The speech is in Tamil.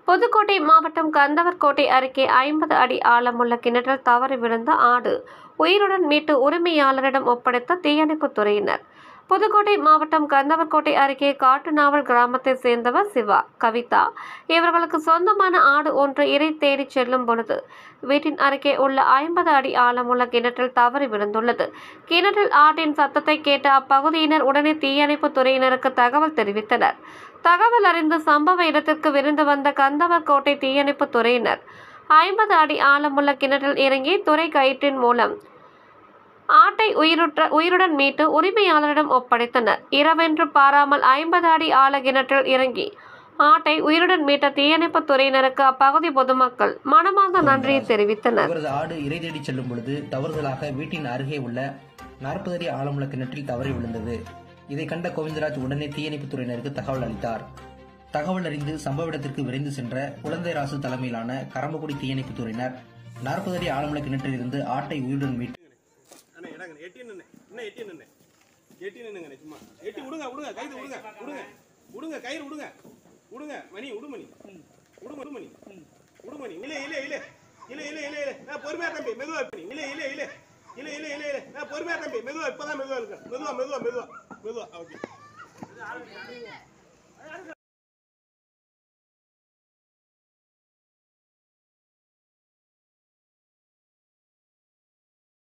புதுக்கோட்டை மாவட்டம் கந்தவர்கோட்டை அருகே ஐம்பது அடி ஆழமுள்ள கிணற்றில் தவறி விழுந்த ஆடு உயிருடன் மீட்டு உரிமையாளரிடம் ஒப்படைத்த தீயணைப்புத் துறையினர் புதுக்கோட்டை மாவட்டம் கந்தவர்கோட்டை அருகே காட்டுநாவல் கிராமத்தைச் சேர்ந்தவர் சிவா கவிதா இவர்களுக்கு சொந்தமான ஆடு ஒன்று இறை தேடிச் செல்லும் பொழுது வீட்டின் அருகே உள்ள ஐம்பது அடி ஆழமுள்ள கிணற்றில் தவறி விழுந்துள்ளது கிணற்றில் ஆட்டின் சத்தத்தை கேட்ட அப்பகுதியினர் உடனே தீயணைப்புத் துறையினருக்கு தகவல் தெரிவித்தனர் தகவல் அறிந்து சம்பவ இடத்திற்கு விருந்து வந்த கந்தவர்கோட்டை தீயணைப்புத் துறையினர் ஐம்பது அடி ஆழமுள்ள கிணற்றில் இறங்கி துறை கயிற்றின் மூலம் ஆட்டை உயிருற்ற உயிருடன் மீட்டு உரிமையாளரிடம் ஒப்படைத்தனர் இரவென்று பாராமல் ஐம்பது அடி ஆழ கிணற்றில் இறங்கி ஆட்டை உயிருடன் மீட்ட தீயணைப்புத் துறையினருக்கு அப்பகுதி பொதுமக்கள் மனமார்ந்த நன்றியை தெரிவித்தனர் இவரது ஆடு இறை தேடி செல்லும் பொழுது தவறுதலாக வீட்டின் அருகே உள்ள நாற்பது அடி ஆழமுள்ள கிணற்றில் தவறி விழுந்தது இதை கண்ட கோவிந்தராஜ் உடனே தீயணைப்புத் துறையினருக்கு தகவல் அளித்தார் தகவல் அறிந்து சம்பவ இடத்திற்கு விரைந்து சென்ற குழந்தைராசு தலைமையிலான கரம்பக்குடி தீயணைப்புத் துறையினர் நாற்பது அடி ஆழமுள்ள கிணற்றில் இருந்து ஆட்டை உயிருடன் மீட்டு அண்ணே இடங்க எட்டி நின்று இன்னும் எட்டி நின்று எட்டி நின்னுங்கண்ணே சும்மா எட்டி விடுங்க விடுங்க கயிறு விடுங்க விடுங்க விடுங்க கயிறு விடுங்க விடுங்க மணி விடு மணி விடு விடு மணி விடு மணி இல்ல இல்ல இல்ல இல்ல இல்ல இல்ல இல்ல நான் பொறுமையா தம்பி மெதுவா பண்ணி இல்ல இல்ல இல்ல இல்ல இல்ல இல்ல இல்ல நான் பொறுமையா தம்பி மெதுவா இப்பதான் மெதுவா இருக்கு மெதுவா மெதுவா மெதுவா மெதுவா ஓகே